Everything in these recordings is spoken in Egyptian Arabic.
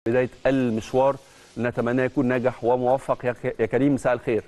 بدايه المشوار نتمنى يكون ناجح وموفق يا ك- يا كريم مساء الخير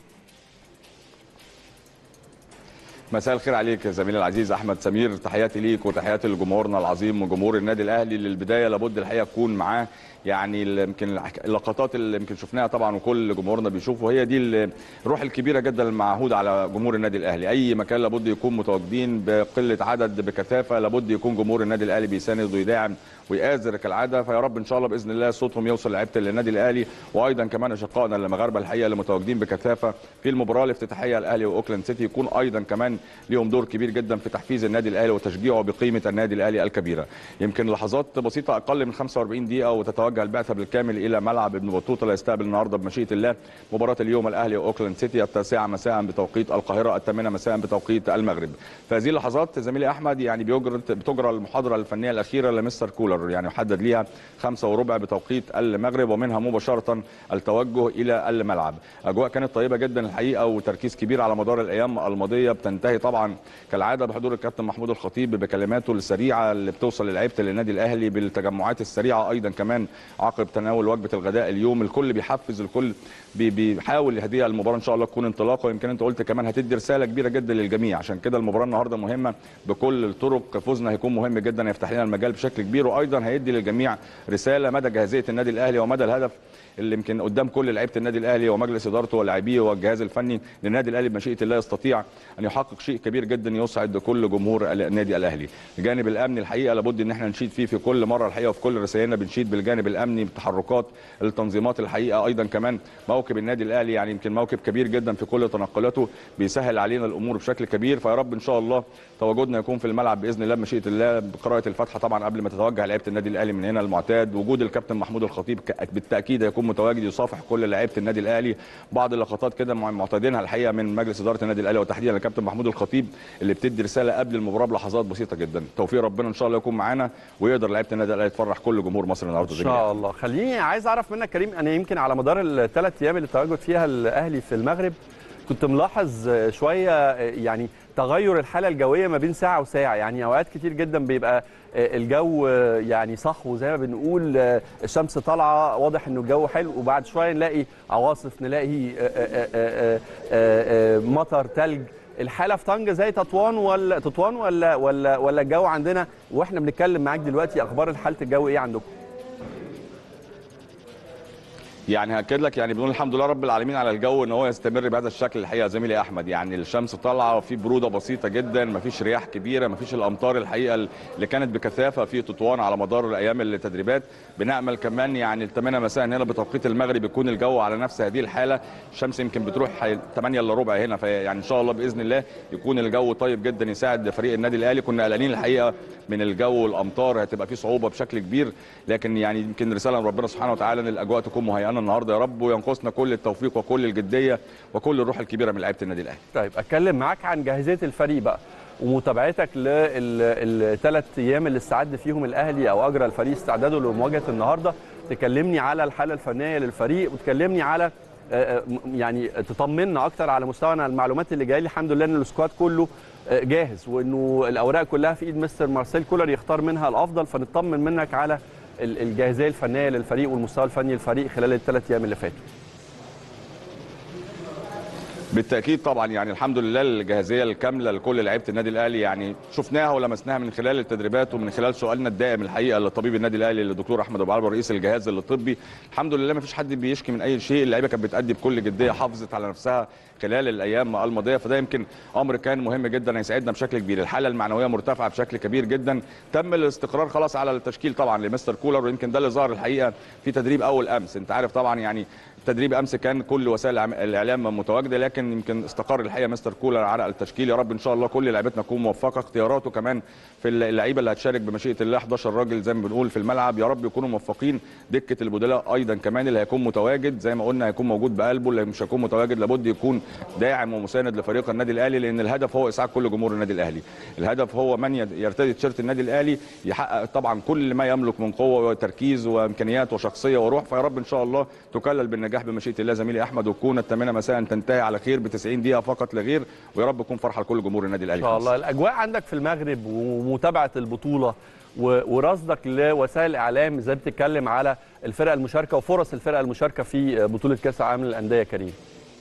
مساء الخير عليك يا زميلي العزيز احمد سمير تحياتي ليك وتحياتي لجمهورنا العظيم وجمهور النادي الاهلي للبدايه لابد الحقيقه تكون معاه يعني ال- يمكن الح- اللقطات اللي يمكن شفناها طبعا وكل جمهورنا بيشوفه هي دي ال- الروح الكبيره جدا المعهوده على جمهور النادي الاهلي اي مكان لابد يكون متواجدين بقله عدد بكثافه لابد يكون جمهور النادي الاهلي بيساند ويداعم ويآزر كالعاده فيا رب ان شاء الله باذن الله صوتهم يوصل لعيبه النادي الاهلي وايضا كمان اشقائنا المغاربه الحقيقه اللي متواجدين بكثافه في المباراه الافتتاحيه الاهلي واوكلاند سيتي يكون ايضا كمان ليهم دور كبير جدا في تحفيز النادي الاهلي وتشجيعه بقيمه النادي الاهلي الكبيره يمكن لحظات بسيطه اقل من 45 دقيقه وتتوجه البعثه بالكامل الى ملعب ابن بطوطه ليستقبل النهارده بمشيئه الله مباراه اليوم الاهلي واوكلاند سيتي التاسعه مساء بتوقيت القاهره الثامنه مساء بتوقيت المغرب في هذه اللحظات زميلي احمد يعني بيجرى بتجرى المحاضره الفنيه الاخيره لمستر كولر يعني حدد ليها خمسة وربع بتوقيت المغرب ومنها مباشره التوجه الى الملعب اجواء كانت طيبه جدا الحقيقه وتركيز كبير على مدار الايام الماضيه بتنتهي طبعا كالعاده بحضور الكابتن محمود الخطيب بكلماته السريعه اللي بتوصل للعيبه النادي الاهلي بالتجمعات السريعه ايضا كمان عقب تناول وجبه الغداء اليوم الكل بيحفز الكل بي- بيحاول هذه المباراه ان شاء الله تكون انطلاقه ويمكن انت قلت كمان هتدي رساله كبيره جدا للجميع عشان كده المباراه النهارده مهمه بكل الطرق فوزنا هيكون مهم جدا يفتح لنا المجال بشكل كبير وايضا هيدي للجميع رساله مدى جاهزيه النادي الاهلي ومدى الهدف اللي يمكن قدام كل لعيبه النادي الاهلي ومجلس ادارته ولاعبيه والجهاز الفني للنادي الاهلي بمشيئه الله يستطيع ان يحقق شيء كبير جدا يسعد كل جمهور النادي الاهلي. الجانب الامني الحقيقه لابد ان احنا نشيد فيه في كل مره الحقيقه وفي كل رسائلنا بنشيد بالجانب الامني بتحركات التنظيمات الحقيقه ايضا كمان موكب النادي الاهلي يعني يمكن موكب كبير جدا في كل تنقلاته بيسهل علينا الامور بشكل كبير فيا رب ان شاء الله تواجدنا يكون في الملعب باذن الله بمشيئه الله بقراءه الفاتحه طبعا قبل ما تتوجه لعيبه النادي الاهلي من هنا المعتاد وجود الكابتن محمود الخطيب ك- بالتاكيد هيكون متواجد يصافح كل لعيبه النادي الاهلي بعض اللقطات كده مع- معتادينها الحقيقه من مجلس اداره النادي الاهلي وتحديدا الكابتن محمود الخطيب اللي بتدي رساله قبل المباراه بلحظات بسيطه جدا توفيق ربنا ان شاء الله يكون معانا ويقدر لعيبه النادي الاهلي تفرح كل جمهور مصر النهارده ان زي ما شاء الله خليني عايز اعرف منك كريم انا يمكن على مدار الثلاث ايام اللي تواجد فيها الاهلي في المغرب كنت ملاحظ شويه يعني تغير الحاله الجويه ما بين ساعه وساعه يعني اوقات كتير جدا بيبقى الجو يعني صحو زي ما بنقول الشمس طالعه واضح انه الجو حلو وبعد شويه نلاقي عواصف نلاقي مطر تلج الحاله في طنجه زي تطوان ولا تطوان ولا ولا ولا الجو عندنا واحنا بنتكلم معاك دلوقتي اخبار حاله الجو ايه عندكم؟ يعني هاكد لك يعني بنقول الحمد لله رب العالمين على الجو ان هو يستمر بهذا الشكل الحقيقه زميلي احمد يعني الشمس طالعه وفي بروده بسيطه جدا مفيش رياح كبيره مفيش الامطار الحقيقه اللي كانت بكثافه في تطوان على مدار ايام التدريبات بنامل كمان يعني الثمانية مساء هنا بتوقيت المغرب يكون الجو على نفس هذه الحاله الشمس يمكن بتروح 8 الا ربع هنا فيعني ان شاء الله باذن الله يكون الجو طيب جدا يساعد فريق النادي الاهلي كنا قلقانين الحقيقه من الجو والامطار هتبقى فيه صعوبه بشكل كبير لكن يعني يمكن رساله من ربنا سبحانه وتعالى ان الاجواء تكون مهيئه النهارده يا رب وينقصنا كل التوفيق وكل الجديه وكل الروح الكبيره من لعيبه النادي الاهلي. طيب اتكلم معاك عن جاهزيه الفريق بقى ومتابعتك للثلاث ايام اللي استعد فيهم الاهلي او اجرى الفريق استعداده لمواجهه النهارده تكلمني على الحاله الفنيه للفريق وتكلمني على يعني تطمنا اكتر على مستوى المعلومات اللي جايه لي الحمد لله ان السكواد كله جاهز وانه الاوراق كلها في ايد مستر مارسيل كولر يختار منها الافضل فنطمن منك على الجاهزيه الفنيه للفريق والمستوى الفني للفريق خلال الثلاث ايام اللي فاتوا بالتاكيد طبعا يعني الحمد لله الجاهزيه الكامله لكل لعيبه النادي الاهلي يعني شفناها ولمسناها من خلال التدريبات ومن خلال سؤالنا الدائم الحقيقه لطبيب النادي الاهلي الدكتور احمد ابو علي رئيس الجهاز الطبي الحمد لله ما فيش حد بيشكي من اي شيء اللعيبه كانت بتأدي بكل جديه حافظت على نفسها خلال الايام الماضيه فده يمكن امر كان مهم جدا هيساعدنا بشكل كبير الحاله المعنويه مرتفعه بشكل كبير جدا تم الاستقرار خلاص على التشكيل طبعا لمستر كولر ويمكن ده اللي ظهر الحقيقه في تدريب اول امس انت عارف طبعا يعني التدريب امس كان كل وسائل الاعلام متواجده لكن يمكن استقر الحقيقه مستر كولر على التشكيل يا رب ان شاء الله كل لعيبتنا تكون موفقه اختياراته كمان في اللعيبه اللي هتشارك بمشيئه الله 11 راجل زي ما بنقول في الملعب يا رب يكونوا موفقين دكه البدلاء ايضا كمان اللي هيكون متواجد زي ما قلنا هيكون موجود بقلبه اللي مش هيكون متواجد لابد يكون داعم ومساند لفريق النادي الاهلي لان الهدف هو اسعاد كل جمهور النادي الاهلي الهدف هو من يرتدي تيشيرت النادي الاهلي يحقق طبعا كل ما يملك من قوه وتركيز وامكانيات وشخصيه وروح فيا رب ان شاء الله تكلل بالنجاح بمشيئه الله زميلي احمد وتكون الثامنه مساء تنتهي على خير ب 90 دقيقه فقط لا غير ويا رب تكون فرحه لكل جمهور النادي الاهلي ان شاء الله الاجواء عندك في المغرب ومتابعه البطوله و- ورصدك لوسائل الاعلام ازاي بتتكلم على الفرق المشاركه وفرص الفرق المشاركه في بطوله كاس العالم للانديه يا كريم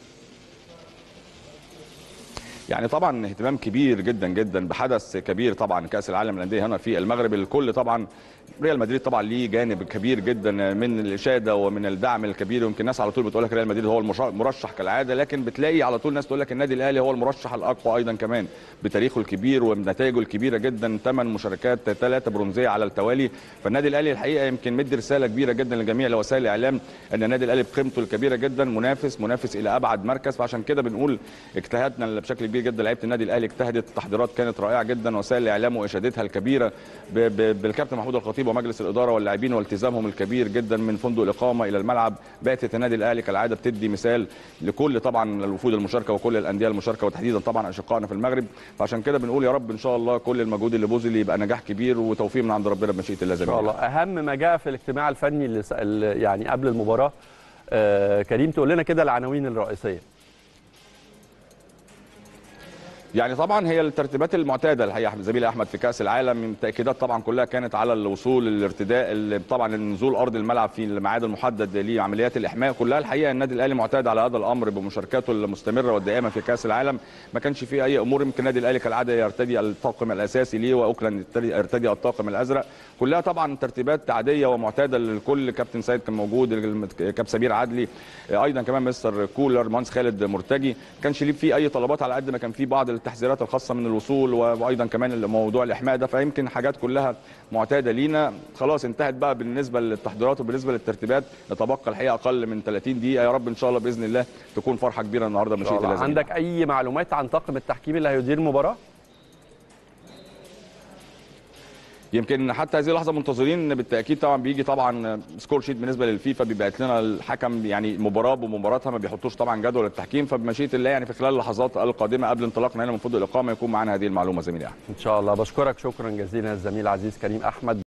يعني طبعا اهتمام كبير جدا جدا بحدث كبير طبعا كاس العالم للانديه هنا في المغرب الكل طبعا ريال مدريد طبعا ليه جانب كبير جدا من الاشاده ومن الدعم الكبير يمكن الناس على طول بتقول لك ريال مدريد هو المش- المرشح كالعاده لكن بتلاقي على طول ناس تقول لك النادي الاهلي هو المرشح الاقوى ايضا كمان بتاريخه الكبير وبنتائجه الكبيره جدا ثمان مشاركات ثلاثه برونزيه على التوالي فالنادي الاهلي الحقيقه يمكن مدي رساله كبيره جدا لجميع وسائل الاعلام ان النادي الاهلي بقيمته الكبيره جدا منافس منافس الى ابعد مركز فعشان كده بنقول اجتهادنا بشكل كبير جدا لعيبه النادي الاهلي اجتهدت التحضيرات كانت رائعه جدا وسائل الاعلام واشادتها الكبيره ب- ب- بالكابتن محمود الخطيب ومجلس الاداره واللاعبين والتزامهم الكبير جدا من فندق الاقامه الى الملعب بعثه النادي الاهلي كالعاده بتدي مثال لكل طبعا الوفود المشاركه وكل الانديه المشاركه وتحديدا طبعا اشقائنا في المغرب فعشان كده بنقول يا رب ان شاء الله كل المجهود اللي بذل يبقى نجاح كبير وتوفيق من عند ربنا بمشيئه الله ان زي شاء الله اهم ما جاء في الاجتماع الفني اللي س- اللي يعني قبل المباراه آه كريم تقول لنا كده العناوين الرئيسيه يعني طبعا هي الترتيبات المعتاده الحقيقه زميلي احمد في كاس العالم التاكيدات طبعا كلها كانت على الوصول الارتداء اللي طبعا النزول ارض الملعب في الميعاد المحدد لعمليات الاحماء كلها الحقيقه النادي الاهلي معتاد على هذا الامر بمشاركاته المستمره والدائمه في كاس العالم ما كانش فيه اي امور يمكن النادي الاهلي كالعاده يرتدي الطاقم الاساسي ليه واوكلاند يرتدي- يرتدي الطاقم الازرق كلها طبعا ترتيبات عاديه ومعتاده للكل كابتن سيد كان موجود كابتن سمير عدلي ايضا كمان مستر كولر مهندس خالد مرتجي ما كانش ليه في اي طلبات على قد ما كان في بعض التحذيرات الخاصه من الوصول وايضا كمان موضوع الاحماء ده فيمكن حاجات كلها معتاده لينا خلاص انتهت بقى بالنسبه للتحضيرات وبالنسبه للترتيبات يتبقى الحقيقه اقل من 30 دقيقه يا رب ان شاء الله باذن الله تكون فرحه كبيره النهارده إن شاء مشيئه الله. الله زميلي. عندك اي معلومات عن طاقم التحكيم اللي هيدير المباراه يمكن حتى هذه اللحظه منتظرين بالتاكيد طبعا بيجي طبعا سكور شيت بالنسبه للفيفا بيبعت لنا الحكم يعني مباراه بمباراتها ما بيحطوش طبعا جدول التحكيم فبمشيئه الله يعني في خلال اللحظات القادمه قبل انطلاقنا هنا من فندق الاقامه يكون معانا هذه المعلومه زميلي احمد ان شاء الله بشكرك شكرا جزيلا الزميل العزيز كريم احمد